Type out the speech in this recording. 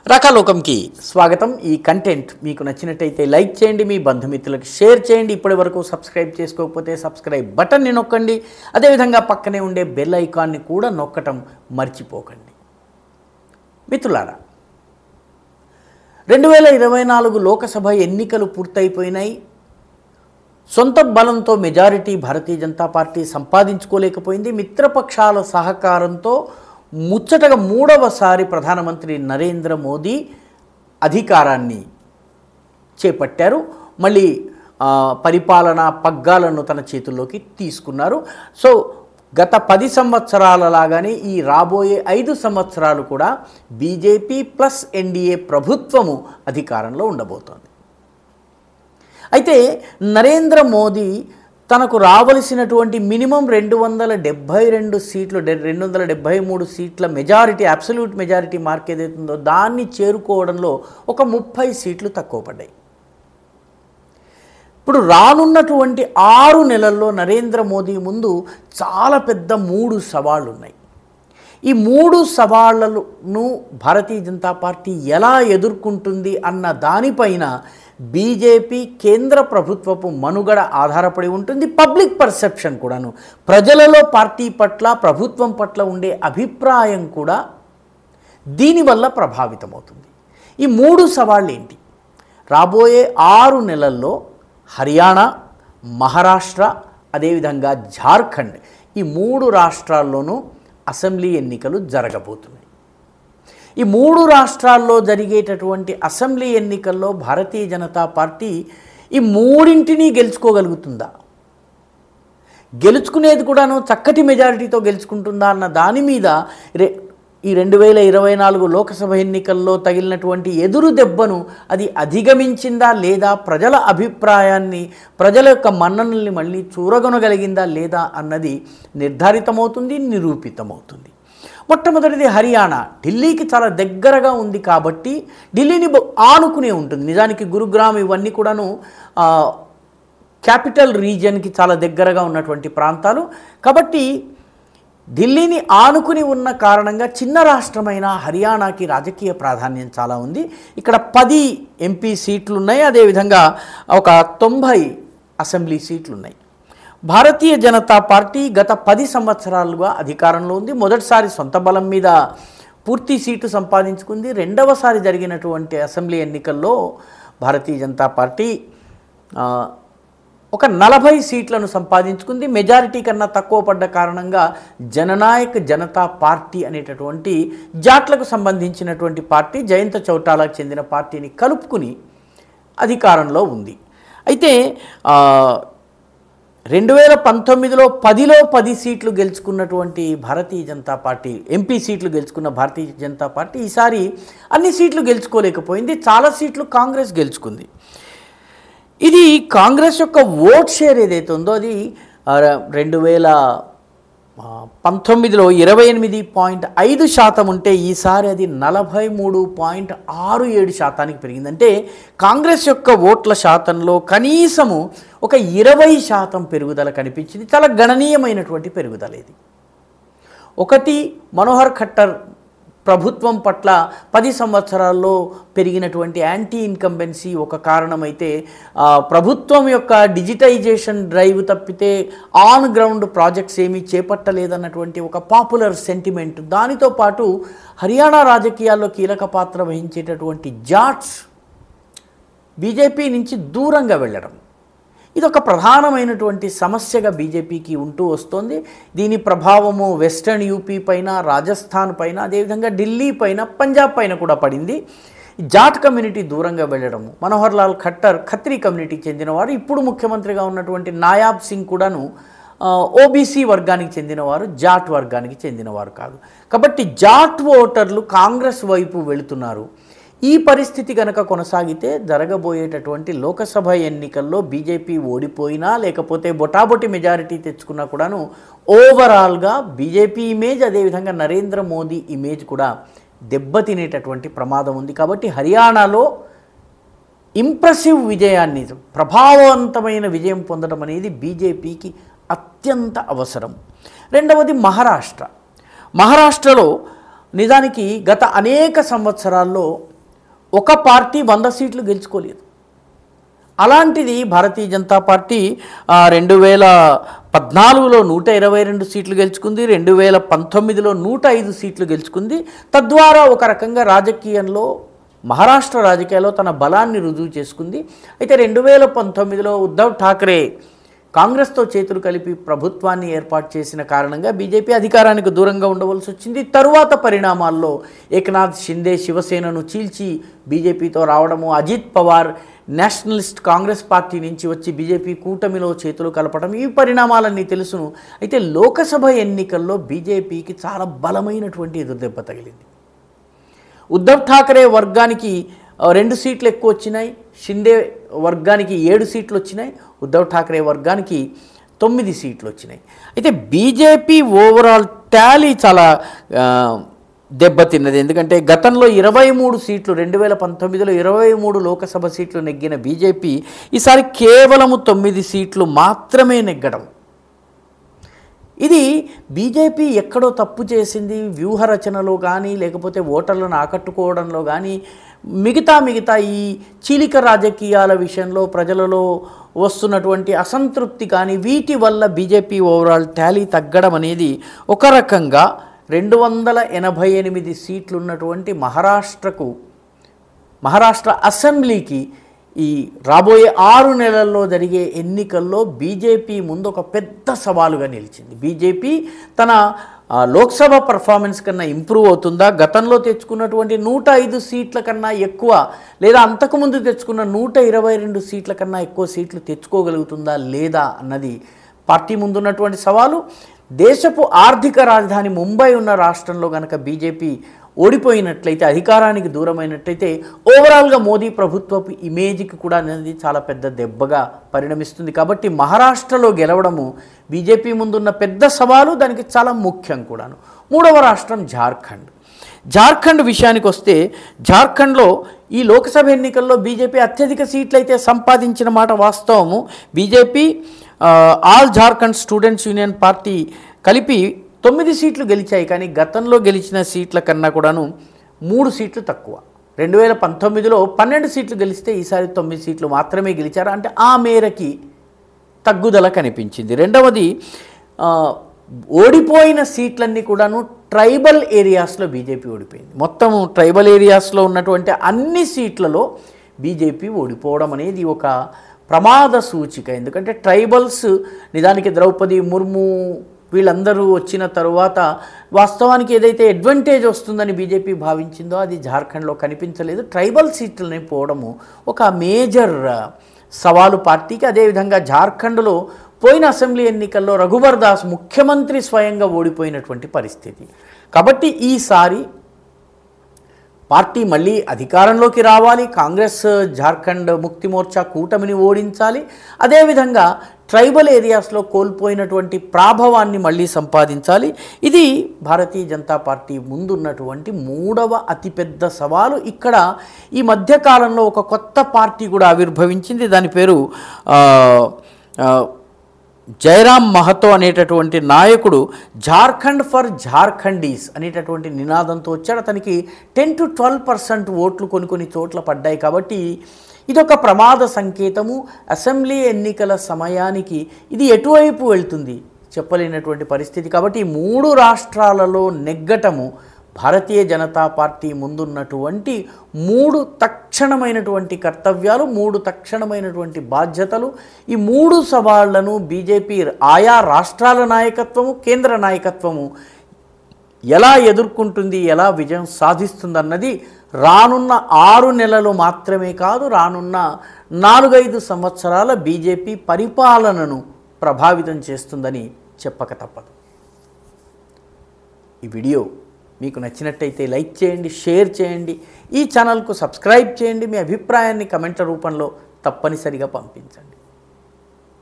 రకాలోకంకి స్వాగతం ఈ కంటెంట్ మీకు నచ్చినట్టయితే లైక్ చేయండి మీ బంధుమిత్రులకు షేర్ చేయండి ఇప్పటి వరకు సబ్స్క్రైబ్ చేసుకోకపోతే సబ్స్క్రైబ్ బటన్ని నొక్కండి అదేవిధంగా పక్కనే ఉండే బెల్ ఐకాన్ని కూడా నొక్కటం మర్చిపోకండి మిత్రులారా రెండు వేల ఇరవై నాలుగు లోకసభ ఎన్నికలు పూర్తయిపోయినాయి సొంత బలంతో మెజారిటీ భారతీయ జనతా పార్టీ సంపాదించుకోలేకపోయింది మిత్రపక్షాల సహకారంతో ముచ్చటగా మూడవసారి ప్రధానమంత్రి నరేంద్ర మోదీ అధికారాన్ని చేపట్టారు మళ్ళీ ఆ, పరిపాలన పగ్గాలను తన చేతుల్లోకి తీసుకున్నారు సో గత పది సంవత్సరాల లాగానే ఈ రాబోయే ఐదు సంవత్సరాలు కూడా బీజేపీ ప్లస్ ఎన్డీఏ ప్రభుత్వము అధికారంలో ఉండబోతోంది అయితే నరేంద్ర మోదీ తనకు రావలసినటువంటి మినిమం రెండు వందల డెబ్భై రెండు సీట్లు డె- రెండు వందల డెబ్భై మూడు సీట్ల మెజారిటీ అబ్సల్యూట్ మెజారిటీ మార్క్ ఏదైతుందో దాన్ని చేరుకోవడంలో ఒక ముప్పై సీట్లు తక్కువ పడ్డాయి ఇప్పుడు రానున్నటువంటి ఆరు నెలల్లో నరేంద్ర మోదీ ముందు చాలా పెద్ద మూడు సవాళ్ళు ఉన్నాయి ఈ మూడు సవాళ్లను భారతీయ జనతా పార్టీ ఎలా ఎదుర్కొంటుంది అన్న దానిపైన బీజేపీ కేంద్ర ప్రభుత్వపు మనుగడ ఆధారపడి ఉంటుంది పబ్లిక్ పర్సెప్షన్ కూడాను ప్రజలలో పార్టీ పట్ల ప్రభుత్వం పట్ల ఉండే అభిప్రాయం కూడా దీనివల్ల ప్రభావితమవుతుంది ఈ మూడు సవాళ్ళు ఏంటి రాబోయే ఆరు నెలల్లో హర్యానా మహారాష్ట్ర అదేవిధంగా జార్ఖండ్ ఈ మూడు రాష్ట్రాల్లోనూ అసెంబ్లీ ఎన్నికలు జరగబోతున్నాయి ఈ మూడు రాష్ట్రాల్లో జరిగేటటువంటి అసెంబ్లీ ఎన్నికల్లో భారతీయ జనతా పార్టీ ఈ మూడింటిని గెలుచుకోగలుగుతుందా గెలుచుకునేది కూడాను చక్కటి మెజారిటీతో గెలుచుకుంటుందా అన్న దాని మీద రే ఈ రెండు వేల ఇరవై నాలుగు లోకసభ ఎన్నికల్లో తగిలినటువంటి ఎదురు దెబ్బను అది అధిగమించిందా లేదా ప్రజల అభిప్రాయాన్ని ప్రజల యొక్క మన్ననల్ని మళ్ళీ చూరగొనగలిగిందా లేదా అన్నది నిర్ధారితమవుతుంది నిరూపితమవుతుంది మొట్టమొదటిది హర్యానా ఢిల్లీకి చాలా దగ్గరగా ఉంది కాబట్టి ఢిల్లీని బ- ఆనుకునే ఉంటుంది నిజానికి గురుగ్రామ్ ఇవన్నీ కూడాను ఆ, క్యాపిటల్ రీజియన్కి చాలా దగ్గరగా ఉన్నటువంటి ప్రాంతాలు కాబట్టి ఢిల్లీని ఆనుకుని ఉన్న కారణంగా చిన్న రాష్ట్రమైన హర్యానాకి రాజకీయ ప్రాధాన్యం చాలా ఉంది ఇక్కడ పది ఎంపీ సీట్లు ఉన్నాయి అదేవిధంగా ఒక తొంభై అసెంబ్లీ సీట్లు ఉన్నాయి భారతీయ జనతా పార్టీ గత పది సంవత్సరాలుగా అధికారంలో ఉంది మొదటిసారి సొంత బలం మీద పూర్తి సీటు సంపాదించుకుంది రెండవసారి జరిగినటువంటి అసెంబ్లీ ఎన్నికల్లో భారతీయ జనతా పార్టీ ఆ, ఒక నలభై సీట్లను సంపాదించుకుంది మెజారిటీ కన్నా తక్కువ పడ్డ కారణంగా జననాయక్ జనతా పార్టీ అనేటటువంటి జాట్లకు సంబంధించినటువంటి పార్టీ జయంత చౌటాలకు చెందిన పార్టీని కలుపుకుని అధికారంలో ఉంది అయితే ఆ, రెండు వేల పంతొమ్మిదిలో పదిలో పది సీట్లు గెలుచుకున్నటువంటి భారతీయ జనతా పార్టీ ఎంపీ సీట్లు గెలుచుకున్న భారతీయ జనతా పార్టీ ఈసారి అన్ని సీట్లు గెలుచుకోలేకపోయింది చాలా సీట్లు కాంగ్రెస్ గెలుచుకుంది ఇది కాంగ్రెస్ యొక్క ఓట్ షేర్ ఏదైతే ఉందో అది ఆ, రెండు వేల ఆ, పంతొమ్మిదిలో ఇరవై ఎనిమిది పాయింట్ ఐదు శాతం ఉంటే ఈసారి అది నలభై మూడు పాయింట్ ఆరు ఏడు శాతానికి పెరిగింది అంటే కాంగ్రెస్ యొక్క ఓట్ల శాతంలో కనీసము ఒక ఇరవై శాతం పెరుగుదల కనిపించింది చాలా గణనీయమైనటువంటి పెరుగుదల ఇది ఒకటి మనోహర్ ఖట్టర్ ప్రభుత్వం పట్ల పది సంవత్సరాల్లో పెరిగినటువంటి యాంటీ ఇన్కంబెన్సీ ఒక కారణమైతే ఆ, ప్రభుత్వం యొక్క డిజిటైజేషన్ డ్రైవ్ తప్పితే ఆన్ గ్రౌండ్ ప్రాజెక్ట్స్ ఏమీ చేపట్టలేదన్నటువంటి ఒక పాపులర్ సెంటిమెంట్ దానితో పాటు హర్యానా రాజకీయాల్లో కీలక పాత్ర వహించేటటువంటి జాట్స్ బీజేపీ నుంచి దూరంగా వెళ్ళడం ఇది ఒక ప్రధానమైనటువంటి సమస్యగా బీజేపీకి ఉంటూ వస్తోంది దీని ప్రభావము వెస్టర్న్ యూపీ పైన రాజస్థాన్ పైన అదేవిధంగా ఢిల్లీ పైన పంజాబ్ పైన కూడా పడింది ఈ జాట్ కమ్యూనిటీ దూరంగా వెళ్ళడము మనోహర్ లాల్ ఖట్టర్ ఖత్రీ కమ్యూనిటీకి చెందినవారు ఇప్పుడు ముఖ్యమంత్రిగా ఉన్నటువంటి నాయాబ్ సింగ్ కూడాను ఓబీసీ వర్గానికి చెందినవారు జాట్ వర్గానికి చెందినవారు కాదు కాబట్టి జాట్ ఓటర్లు కాంగ్రెస్ వైపు వెళుతున్నారు ఈ పరిస్థితి కనుక కొనసాగితే జరగబోయేటటువంటి లోకసభ ఎన్నికల్లో బీజేపీ ఓడిపోయినా లేకపోతే బొటాబొటి మెజారిటీ తెచ్చుకున్నా కూడాను ఓవరాల్గా బీజేపీ ఇమేజ్ అదేవిధంగా నరేంద్ర మోదీ ఇమేజ్ కూడా దెబ్బతినేటటువంటి ప్రమాదం ఉంది కాబట్టి హర్యానాలో ఇంప్రెసివ్ విజయాన్ని ప్రభావవంతమైన విజయం పొందడం అనేది బీజేపీకి అత్యంత అవసరం రెండవది మహారాష్ట్ర మహారాష్ట్రలో నిజానికి గత అనేక సంవత్సరాల్లో ఒక పార్టీ వంద సీట్లు గెలుచుకోలేదు అలాంటిది భారతీయ జనతా పార్టీ ఆ, రెండు వేల పద్నాలుగులో నూట ఇరవై రెండు సీట్లు గెలుచుకుంది రెండు వేల పంతొమ్మిదిలో నూట ఐదు సీట్లు గెలుచుకుంది తద్వారా ఒక రకంగా రాజకీయంలో మహారాష్ట్ర రాజకీయాల్లో తన బలాన్ని రుజువు చేసుకుంది అయితే రెండు వేల పంతొమ్మిదిలో ఉద్ధవ్ ఠాక్రే కాంగ్రెస్తో చేతులు కలిపి ప్రభుత్వాన్ని ఏర్పాటు చేసిన కారణంగా బీజేపీ అధికారానికి దూరంగా ఉండవలసి వచ్చింది తరువాత పరిణామాల్లో ఏకనాథ్ షిందే శివసేనను చీల్చి బీజేపీతో రావడము Ajit Pawar Nationalist Congress Party నుంచి వచ్చి బీజేపీ కూటమిలో చేతులు కలపడం ఈ పరిణామాలన్నీ తెలుసును అయితే లోకసభ ఎన్నికల్లో బీజేపీకి చాలా బలమైనటువంటి ఎదురుదెబ్బ తగిలింది ఉద్ధవ్ ఠాకరే వర్గానికి ఆ, రెండు సీట్లు ఎక్కువ వచ్చినాయి షిందే వర్గానికి ఏడు సీట్లు వచ్చినాయి ఉద్ధవ్ ఠాకరే వర్గానికి తొమ్మిది సీట్లు వచ్చినాయి అయితే బీజేపీ ఓవరాల్ టాలీ చాలా ఆ, దెబ్బతిన్నది ఎందుకంటే గతంలో ఇరవై మూడు సీట్లు రెండు వేల పంతొమ్మిదిలో ఇరవై మూడు లోకసభ సీట్లు నెగ్గిన బీజేపీ ఈసారి కేవలము తొమ్మిది సీట్లు మాత్రమే నెగ్గడం ఇది బీజేపీ ఎక్కడో తప్పు చేసింది వ్యూహ రచనలో కానీ లేకపోతే ఓటర్లను ఆకట్టుకోవడంలో కానీ మిగతా మిగతా ఈ చీలిక రాజకీయాల విషయంలో ప్రజలలో వస్తున్నటువంటి అసంతృప్తి కానీ వీటి వల్ల బీజేపీ ఓవరాల్ టాలీ తగ్గడం అనేది ఒక రకంగా రెండు వందల ఎనభై ఎనిమిది సీట్లు ఉన్నటువంటి మహారాష్ట్రకు మహారాష్ట్ర అసెంబ్లీకి ఈ రాబోయే ఆరు నెలల్లో జరిగే ఎన్నికల్లో బీజేపీ ముందు ఒక పెద్ద సవాలుగా నిలిచింది బీజేపీ తన ఆ, లోక్సభ పర్ఫార్మెన్స్ కన్నా ఇంప్రూవ్ అవుతుందా గతంలో తెచ్చుకున్నటువంటి నూట ఐదు సీట్ల కన్నా ఎక్కువ లేదా అంతకుముందు తెచ్చుకున్న నూట ఇరవై రెండు సీట్ల కన్నా ఎక్కువ సీట్లు తెచ్చుకోగలుగుతుందా లేదా అన్నది పార్టీ ముందున్నటువంటి సవాలు దేశపు ఆర్థిక రాజధాని ముంబై ఉన్న రాష్ట్రంలో కనుక బీజేపీ ఓడిపోయినట్లయితే అధికారానికి దూరమైనట్లయితే ఓవరాల్గా మోదీ ప్రభుత్వపు ఇమేజ్కి కూడా అనేది చాలా పెద్ద దెబ్బగా పరిణమిస్తుంది కాబట్టి మహారాష్ట్రలో గెలవడము బీజేపీ ముందున్న పెద్ద సవాలు దానికి చాలా ముఖ్యం కూడాను మూడవ రాష్ట్రం జార్ఖండ్ జార్ఖండ్ విషయానికి వస్తే జార్ఖండ్లో ఈ లోక్సభ ఎన్నికల్లో బీజేపీ అత్యధిక సీట్లు అయితే సంపాదించిన మాట వాస్తవము బీజేపీ ఆ, All Jharkhand Students Union Party కలిపి తొమ్మిది సీట్లు గెలిచాయి కానీ గతంలో గెలిచిన సీట్ల కన్నా కూడాను మూడు సీట్లు తక్కువ రెండు వేల పంతొమ్మిదిలో పన్నెండు సీట్లు గెలిస్తే ఈసారి తొమ్మిది సీట్లు మాత్రమే గెలిచారు అంటే ఆ మేరకి తగ్గుదల కనిపించింది రెండవది ఆ, ఓడిపోయిన సీట్లన్నీ కూడాను ట్రైబల్ ఏరియాస్లో బీజేపీ ఓడిపోయింది మొత్తం ట్రైబల్ ఏరియాస్లో ఉన్నటువంటి అన్ని సీట్లలో బీజేపీ ఓడిపోవడం అనేది ఒక ప్రమాద సూచిక ఎందుకంటే ట్రైబల్స్ నిజానికి ద్రౌపది ముర్ము వీళ్ళందరూ వచ్చిన తరువాత వాస్తవానికి ఏదైతే అడ్వాంటేజ్ వస్తుందని బీజేపీ భావించిందో అది జార్ఖండ్లో కనిపించలేదు ట్రైబల్ సీట్లని పోవడము ఒక మేజర్ సవాలు పార్టీకి అదేవిధంగా జార్ఖండ్లో పోయిన అసెంబ్లీ ఎన్నికల్లో రఘుబర్ దాస్ ముఖ్యమంత్రి స్వయంగా ఓడిపోయినటువంటి పరిస్థితి కాబట్టి ఈసారి పార్టీ మళ్ళీ అధికారంలోకి రావాలి కాంగ్రెస్ జార్ఖండ్ ముక్తి మోర్చా కూటమిని ఓడించాలి అదేవిధంగా ట్రైబల్ ఏరియాస్లో కోల్పోయినటువంటి ప్రాభవాన్ని మళ్ళీ సంపాదించాలి ఇది భారతీయ జనతా పార్టీ ముందున్నటువంటి మూడవ అతిపెద్ద సవాలు ఇక్కడ ఈ మధ్యకాలంలో ఒక కొత్త పార్టీ కూడా ఆవిర్భవించింది దాని పేరు ఆ, ఆ, జయరాం మహతో అనేటటువంటి నాయకుడు జార్ఖండ్ ఫర్ జార్ఖండీస్ అనేటటువంటి నినాదంతో వచ్చాడు అతనికి టెన్ టు ట్వెల్వ్ పర్సెంట్ ఓట్లు కొన్ని కొన్ని చోట్ల పడ్డాయి కాబట్టి ఇదొక ప్రమాద సంకేతము అసెంబ్లీ ఎన్నికల సమయానికి ఇది ఎటువైపు వెళ్తుంది చెప్పలేనటువంటి పరిస్థితి కాబట్టి ఈ మూడు రాష్ట్రాలలో నెగ్గటము భారతీయ జనతా పార్టీ ముందున్నటువంటి మూడు తక్షణమైనటువంటి కర్తవ్యాలు మూడు తక్షణమైనటువంటి బాధ్యతలు ఈ మూడు సవాళ్లను బీజేపీ ఆయా రాష్ట్రాల నాయకత్వము కేంద్ర నాయకత్వము ఎలా ఎదుర్కొంటుంది ఎలా విజయం సాధిస్తుందన్నది రానున్న ఆరు నెలలు మాత్రమే కాదు రానున్న నాలుగైదు సంవత్సరాల బీజేపీ పరిపాలనను ప్రభావితం చేస్తుందని చెప్పక తప్పదు ఈ వీడియో మీకు నచ్చినట్టయితే లైక్ చేయండి షేర్ చేయండి ఈ ఛానల్కు సబ్స్క్రైబ్ చేయండి మీ అభిప్రాయాన్ని కమెంట్ల రూపంలో తప్పనిసరిగా పంపించండి